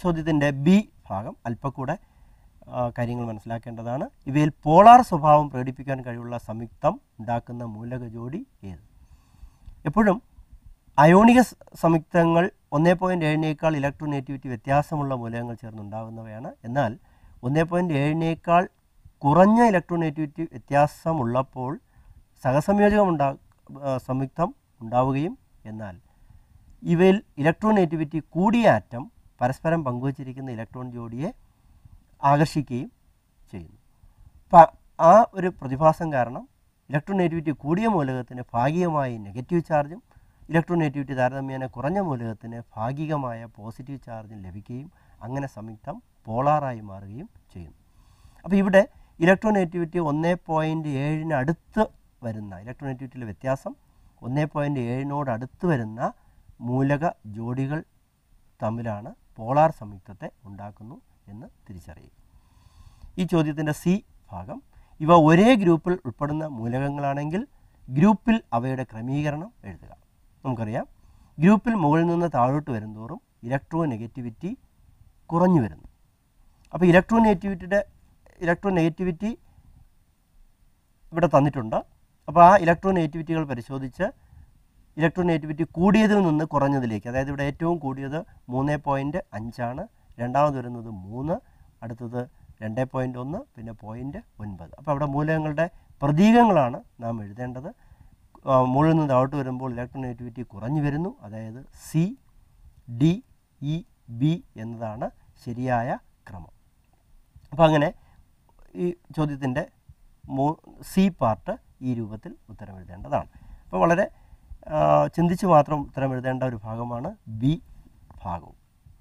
ചോദ്യത്തിൻ്റെ ബി ഭാഗം അല്പക്കൂടെ ആ, കാര്യങ്ങൾ മനസ്സിലാക്കേണ്ടതാണ് ഇവയിൽ പോളാർ സ്വഭാവം പ്രകടിപ്പിക്കാൻ കഴിവുള്ള സംയുക്തം ഉണ്ടാക്കുന്ന മൂലക ജോഡി ഏത് എപ്പോഴും അയോണിക സ് സംയുക്തങ്ങൾ ഒന്നേ പോയിൻറ്റ് ഏഴിനേക്കാൾ ഇലക്ട്രോനെഗറ്റിവിറ്റി വ്യത്യാസമുള്ള മൂലകങ്ങൾ ചേർന്നുണ്ടാകുന്നവയാണ് എന്നാൽ ഒന്നേ പോയിൻറ്റ് ഏഴിനേക്കാൾ കുറഞ്ഞ ഇലക്ട്രോനെഗറ്റിവിറ്റി വ്യത്യാസമുള്ളപ്പോൾ സഹസംയോജകം ഉണ്ടാ ആ, സംയുക്തം ഉണ്ടാവുകയും എന്നാൽ ഇവയിൽ ഇലക്ട്രോനെഗറ്റിവിറ്റി കൂടിയ ആറ്റം പരസ്പരം പങ്കുവച്ചിരിക്കുന്ന ഇലക്ട്രോൺ ജോഡിയെ ആകർഷിക്കുകയും ചെയ്യുന്നു അപ്പം ആ ഒരു പ്രതിഭാസം കാരണം ഇലക്ട്രോനെഗറ്റിവിറ്റി കൂടിയ മൂലകത്തിന് ഭാഗികമായി നെഗറ്റീവ് ചാർജും ഇലക്ട്രോനെഗറ്റിവിറ്റി താരതമ്യേന കുറഞ്ഞ മൂലകത്തിന് ഭാഗികമായ പോസിറ്റീവ് ചാർജും ലഭിക്കുകയും അങ്ങനെ സംയുക്തം പോളാറായി മാറുകയും ചെയ്യുന്നു അപ്പോൾ ഇവിടെ ഇലക്ട്രോനെഗറ്റിവിറ്റി ഒന്നേ പോയിൻറ്റ് ഏഴിന് അടുത്ത് വരുന്ന ഇലക്ട്രോനെഗറ്റിവിറ്റിയിലെ വ്യത്യാസം ഒന്നേ പോയിൻറ്റ് ഏഴിനോട് അടുത്ത് വരുന്ന മൂലക ജോഡികൾ തമ്മിലാണ് പോളാർ സംയുക്തത്തെ ഉണ്ടാക്കുന്നു എന്ന് തിരിച്ചറിയുക ഈ ചോദ്യത്തിൻ്റെ സി ഭാഗം ഇവ ഒരേ ഗ്രൂപ്പിൽ ഉൾപ്പെടുന്ന മൂലകങ്ങളാണെങ്കിൽ ഗ്രൂപ്പിൽ അവയുടെ ക്രമീകരണം എഴുതുക നമുക്കറിയാം ഗ്രൂപ്പിൽ മുകളിൽ നിന്ന് താഴോട്ട് വരുന്തോറും ഇലക്ട്രോ നെഗറ്റിവിറ്റി കുറഞ്ഞു വരുന്നു അപ്പോൾ ഇലക്ട്രോ നെഗറ്റിവിറ്റിയുടെ ഇലക്ട്രോ നെഗറ്റിവിറ്റി ഇവിടെ തന്നിട്ടുണ്ട് അപ്പോൾ ആ ഇലക്ട്രോ നെഗറ്റിവിറ്റികൾ പരിശോധിച്ച് ഇലക്ട്രോ നെഗറ്റിവിറ്റി കൂടിയതിൽ നിന്ന് കുറഞ്ഞതിലേക്ക് അതായത് ഇവിടെ ഏറ്റവും കൂടിയത് മൂന്ന് പോയിൻറ്റ് അഞ്ചാണ് രണ്ടാമത് വരുന്നത് മൂന്ന് അടുത്തത് രണ്ട് പോയിൻറ്റ് ഒന്ന് പിന്നെ പോയിൻറ്റ് ഒൻപത് അപ്പോൾ അവിടെ മൂലകങ്ങളുടെ പ്രതീകങ്ങളാണ് നാം എഴുതേണ്ടത് ആ, മുകളിൽ നിന്ന് താഴോട്ട് വരുമ്പോൾ ഇലക്ട്രോ നെഗറ്റിവിറ്റി കുറഞ്ഞു വരുന്നു അതായത് സി ഡി ഇ ബി എന്നതാണ് ശരിയായ ക്രമം അപ്പോൾ അങ്ങനെ ഈ ചോദ്യത്തിൻ്റെ മൂ സി പാർട്ട് ഈ രൂപത്തിൽ ഉത്തരം എഴുതേണ്ടതാണ് അപ്പോൾ വളരെ ആ, ചിന്തിച്ച് മാത്രം ഉത്തരം എഴുതേണ്ട ഒരു ഭാഗമാണ് ബി ഭാഗവും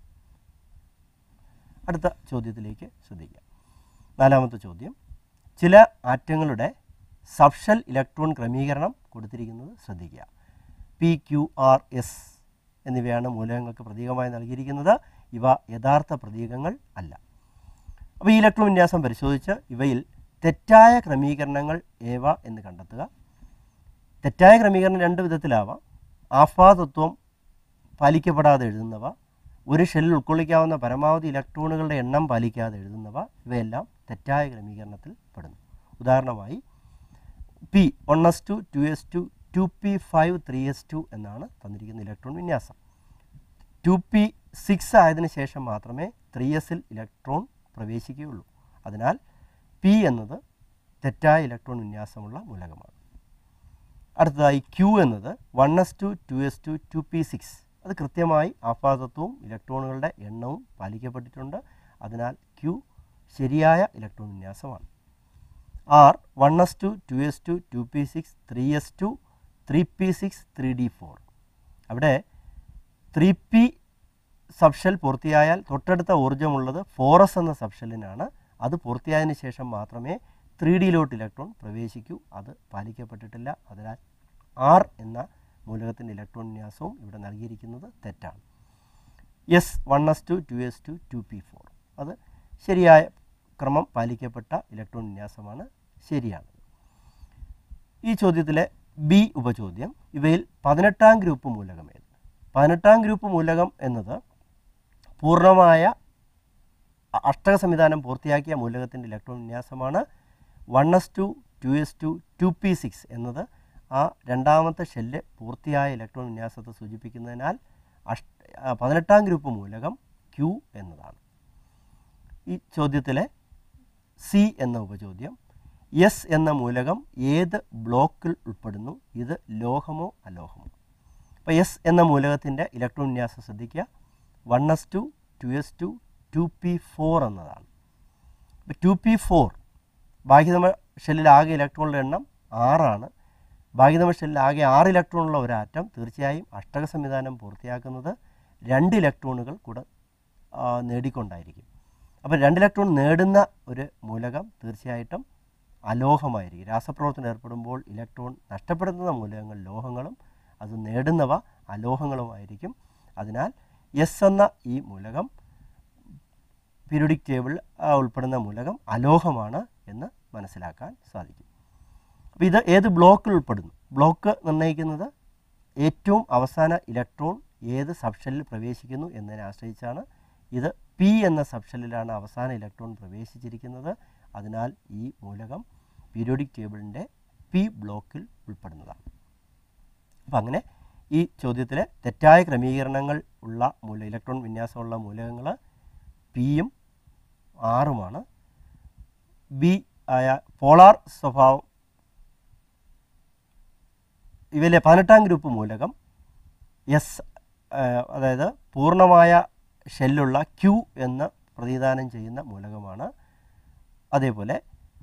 അടുത്ത ചോദ്യത്തിലേക്ക് ശ്രദ്ധിക്കാം നാലാമത്തെ ചോദ്യം ചില ആറ്റങ്ങളുടെ സബ്ഷൽ ഇലക്ട്രോൺ ക്രമീകരണം കൊടുത്തിരിക്കുന്നത് ശ്രദ്ധിക്കുക പി ക്യു ആർ എസ് എന്നിവയാണ് മൂലകങ്ങൾക്ക് പ്രതീകമായി നൽകിയിരിക്കുന്നത് ഇവ യഥാർത്ഥ പ്രതീകങ്ങൾ അല്ല അപ്പോൾ ഈ ഇലക്ട്രോൺ വിന്യാസം പരിശോധിച്ച് ഇവയിൽ തെറ്റായ ക്രമീകരണങ്ങൾ ഏവ എന്ന് കണ്ടെത്തുക തെറ്റായ ക്രമീകരണം രണ്ട് വിധത്തിലാവാം ആഫാതത്വം പാലിക്കപ്പെടാതെ എഴുതുന്നവ ഒരു ഷെല്ലിൽ ഉൾക്കൊള്ളിക്കാവുന്ന പരമാവധി ഇലക്ട്രോണുകളുടെ എണ്ണം പാലിക്കാതെ എഴുതുന്നവ ഇവയെല്ലാം തെറ്റായ ക്രമീകരണത്തിൽ പെടുന്നു ഉദാഹരണമായി P one S two two S two two P five three S two എന്നാണ് തന്നിരിക്കുന്ന ഇലക്ട്രോൺ വിന്യാസം ടു പി സിക്സ് ആയതിനു ശേഷം മാത്രമേ ത്രീ എസിൽ ഇലക്ട്രോൺ പ്രവേശിക്കുകയുള്ളൂ അതിനാൽ പി എന്നത് തെറ്റായ ഇലക്ട്രോൺ വിന്യാസമുള്ള മൂലകമാണ് അടുത്തതായി ക്യൂ എന്നത് one S two two S two two P six അത് കൃത്യമായി ആപാതത്വവും ഇലക്ട്രോണുകളുടെ എണ്ണവും പാലിക്കപ്പെട്ടിട്ടുണ്ട് അതിനാൽ ക്യൂ ശരിയായ ഇലക്ട്രോൺ വിന്യാസമാണ് R one S two two S two two P six three S two three P six three D four അവിടെ ത്രീ പി സബ്ഷെൽ പൂർത്തിയായാൽ തൊട്ടടുത്ത ഊർജ്ജമുള്ളത് ഫോറസ് എന്ന സബ്ഷെല്ലിനാണ് അത് പൂർത്തിയായതിനു ശേഷം മാത്രമേ ത്രീ ഡിയിലോട്ട് ഇലക്ട്രോൺ പ്രവേശിക്കൂ അത് പാലിക്കപ്പെട്ടിട്ടില്ല അതിനാൽ ആർ എന്ന മൂലകത്തിൻ്റെ ഇലക്ട്രോൺ വിന്യാസവും ഇവിടെ നൽകിയിരിക്കുന്നത് തെറ്റാണ് S one S two two S two two P four അത് ശരിയായ ക്രമം പാലിക്കപ്പെട്ട ഇലക്ട്രോൺ വിന്യാസമാണ് ശരിയാണ് ഈ ചോദ്യത്തിലെ ബി ഉപചോദ്യം ഇവയിൽ പതിനെട്ടാം ഗ്രൂപ്പ് മൂലകം ഏത് പതിനെട്ടാം ഗ്രൂപ്പ് മൂലകം എന്നത് പൂർണ്ണമായ അ- അഷ്ടക സംവിധാനം പൂർത്തിയാക്കിയ മൂലകത്തിൻ്റെ ഇലക്ട്രോൺ വിന്യാസമാണ് one S two two S two two P six എന്നത് ആ രണ്ടാമത്തെ ഷെല്ല് പൂർത്തിയായ ഇലക്ട്രോൺ വിന്യാസത്തെ സൂചിപ്പിക്കുന്നതിനാൽ അഷ്ട ആ, പതിനെട്ടാം ഗ്രൂപ്പ് മൂലകം ക്യൂ എന്നതാണ് ഈ ചോദ്യത്തിലെ സി എന്ന ഉപചോദ്യം എസ് എന്ന മൂലകം ഏത് ബ്ലോക്കിൽ ഉൾപ്പെടുന്നു ഇത് ലോഹമോ അലോഹമോ അപ്പോൾ എസ് എന്ന മൂലകത്തിൻ്റെ ഇലക്ട്രോൺ വിന്യാസം ശ്രദ്ധിക്കുക one S two two S two two P four എന്നതാണ് അപ്പോൾ ടു പി ഫോർ ഭാഗ്യതമ ഷെല്ലിൽ ആകെ ഇലക്ട്രോണുകളുടെ എണ്ണം ആറാണ് ഭാഗ്യതമ ഷെല്ലിൽ ആകെ ആറ് ഇലക്ട്രോണുള്ള ഒരു ആറ്റം തീർച്ചയായും അഷ്ടക സംവിധാനം പൂർത്തിയാക്കുന്നത് രണ്ട് ഇലക്ട്രോണുകൾ കൂടെ ആ, നേടിക്കൊണ്ടായിരിക്കും അപ്പോൾ രണ്ട് ഇലക്ട്രോൺ നേടുന്ന ഒരു മൂലകം തീർച്ചയായിട്ടും അലോഹമായിരിക്കും രാസപ്രവർത്തനം ഏർപ്പെടുമ്പോൾ ഇലക്ട്രോൺ നഷ്ടപ്പെടുത്തുന്ന മൂലകങ്ങൾ ലോഹങ്ങളും അത് നേടുന്നവ അലോഹങ്ങളുമായിരിക്കും അതിനാൽ എസ് എന്ന ഈ മൂലകം പീരിയോഡിക് ടേബിൾ ഉൾപ്പെടുന്ന മൂലകം അലോഹമാണ് എന്ന് മനസ്സിലാക്കാൻ സാധിക്കും അപ്പോൾ ഇത് ഏത് ബ്ലോക്കിൽ ഉൾപ്പെടുന്നു ബ്ലോക്ക് നിർണ്ണയിക്കുന്നത് ഏറ്റവും അവസാന ഇലക്ട്രോൺ ഏത് സബ്ഷെല്ലിൽ പ്രവേശിക്കുന്നു എന്നതിനെ ആശ്രയിച്ചാണ് ഇത് പി എന്ന സബ്ഷെല്ലിലാണ് അവസാന ഇലക്ട്രോൺ പ്രവേശിച്ചിരിക്കുന്നത് അതിനാൽ ഈ മൂലകം പീരിയോഡിക് ടേബിളിൻ്റെ പി ബ്ലോക്കിൽ ഉൾപ്പെടുന്നതാണ് അപ്പം അങ്ങനെ ഈ ചോദ്യത്തിലെ തെറ്റായ ക്രമീകരണങ്ങൾ ഉള്ള മൂല ഇലക്ട്രോൺ വിന്യാസമുള്ള മൂലകങ്ങൾ പിയും ആറുമാണ് ബി ആയ പോളാർ സ്വഭാവം ഇവയിലെ പതിനെട്ടാം ഗ്രൂപ്പ് മൂലകം എസ് അതായത് പൂർണ്ണമായ ഷെല്ലുള്ള ക്യൂ എന്ന് പ്രതിനിധാനം ചെയ്യുന്ന മൂലകമാണ് അതേപോലെ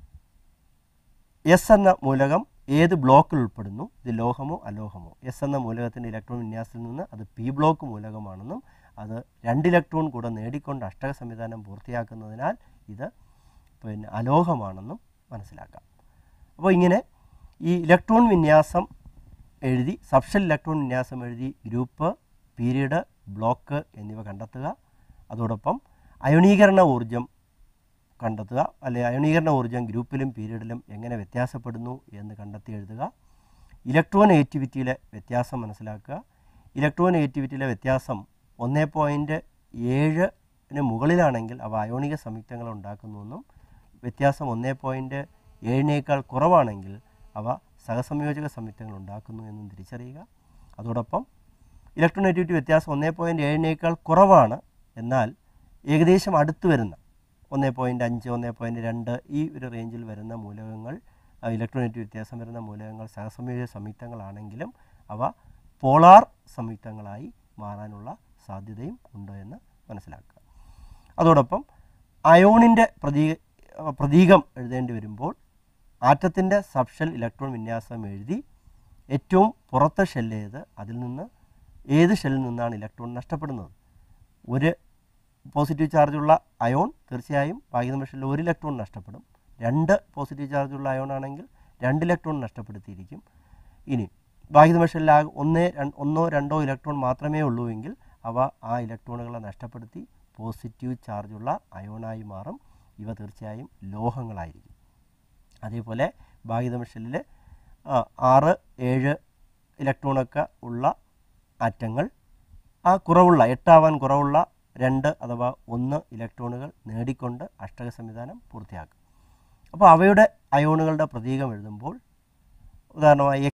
എസ് എന്ന മൂലകം ഏത് ബ്ലോക്കിൽ ഉൾപ്പെടുന്നു ഇത് ലോഹമോ അലോഹമോ എസ് എന്ന മൂലകത്തിൻ്റെ ഇലക്ട്രോൺ വിന്യാസത്തിൽ നിന്ന് അത് പി ബ്ലോക്ക് മൂലകമാണെന്നും അത് രണ്ട് ഇലക്ട്രോൺ കൂടെ നേടിക്കൊണ്ട് അഷ്ടക സംവിധാനം പൂർത്തിയാക്കുന്നതിനാൽ ഇത് പിന്നെ അലോഹമാണെന്നും മനസ്സിലാക്കാം അപ്പോൾ ഇങ്ങനെ ഈ ഇലക്ട്രോൺ വിന്യാസം എഴുതി സബ്ഷൽ ഇലക്ട്രോൺ വിന്യാസം എഴുതി ഗ്രൂപ്പ് പീരീഡ് ബ്ലോക്ക് എന്നിവ കണ്ടെത്തുക അതോടൊപ്പം അയോണീകരണ ഊർജം കണ്ടെത്തുക അല്ലെ അയോണീകരണ ഊർജ്ജം ഗ്രൂപ്പിലും പീരീഡിലും എങ്ങനെ വ്യത്യാസപ്പെടുന്നു എന്ന് കണ്ടെത്തി എഴുതുക ഇലക്ട്രോൺ ഏറ്റിവിറ്റിയിലെ വ്യത്യാസം മനസ്സിലാക്കുക ഇലക്ട്രോൺ ഏറ്റിവിറ്റിയിലെ വ്യത്യാസം ഒന്നേ പോയിൻറ്റ് ഏഴിന് മുകളിലാണെങ്കിൽ അവ അയോണിക സംയുക്തങ്ങൾ ഉണ്ടാക്കുന്നുവെന്നും വ്യത്യാസം ഒന്നേ പോയിൻറ്റ് ഏഴിനേക്കാൾ കുറവാണെങ്കിൽ അവ സഹസംയോജക സംയുക്തങ്ങൾ ഉണ്ടാക്കുന്നു എന്നും തിരിച്ചറിയുക അതോടൊപ്പം ഇലക്ട്രോണേറ്റിവിറ്റി വ്യത്യാസം ഒന്നേ പോയിൻറ്റ് ഏഴിനേക്കാൾ കുറവാണ് എന്നാൽ ഏകദേശം അടുത്ത് വരുന്ന ഒന്നേ പോയിൻറ്റ് അഞ്ച് ഒന്നേ പോയിൻറ്റ് രണ്ട് ഈ ഒരു റേഞ്ചിൽ വരുന്ന മൂലകങ്ങൾ ഇലക്ട്രോണേറ്റിവ് വ്യത്യാസം വരുന്ന മൂലകങ്ങൾ സഹസംയോജക സംയുക്തങ്ങളാണെങ്കിലും അവ പോളാർ സംയുക്തങ്ങളായി മാറാനുള്ള സാധ്യതയും ഉണ്ട് എന്ന് മനസ്സിലാക്കുക അതോടൊപ്പം അയോണിൻ്റെ പ്രതീക പ്രതീകം എഴുതേണ്ടി വരുമ്പോൾ ആറ്റത്തിൻ്റെ സബ്ഷെൽ ഇലക്ട്രോൺ വിന്യാസം എഴുതി ഏറ്റവും പുറത്തെ ഷെല്ല് ഏത് അതിൽ നിന്ന് ഏത് ഷെല്ലിൽ നിന്നാണ് ഇലക്ട്രോൺ നഷ്ടപ്പെടുന്നത് ഒരു പോസിറ്റീവ് ചാർജുള്ള അയോൺ തീർച്ചയായും ഭാഗിക ഷെല്ലിൽ ഒരു ഇലക്ട്രോൺ നഷ്ടപ്പെടും രണ്ട് പോസിറ്റീവ് ചാർജുള്ള അയോൺ ആണെങ്കിൽ രണ്ട് ഇലക്ട്രോൺ നഷ്ടപ്പെടുത്തിയിരിക്കും ഇനി ഭാഗിക ഷെല്ലിൽ ആകെ ഒന്നേ ര- ഒന്നോ രണ്ടോ ഇലക്ട്രോൺ മാത്രമേ ഉള്ളൂ എങ്കിൽ അവ ആ ഇലക്ട്രോണുകളെ നഷ്ടപ്പെടുത്തി പോസിറ്റീവ് ചാർജുള്ള അയോണായി മാറും ഇവ തീർച്ചയായും ലോഹങ്ങളായിരിക്കും അതേപോലെ ഭാഗിക ഷെല്ലിൽ ആറ് ഏഴ് ഇലക്ട്രോണൊക്കെ ഉള്ള ആറ്റങ്ങൾ ആ കുറവുള്ള എട്ടാവാൻ കുറവുള്ള രണ്ട് അഥവാ ഒന്ന് ഇലക്ട്രോണുകൾ നേടിക്കൊണ്ട് അഷ്ടക സംവിധാനം പൂർത്തിയാക്കും അപ്പോൾ അവയുടെ അയോണുകളുടെ പ്രതീകം എഴുതുമ്പോൾ ഉദാഹരണമായി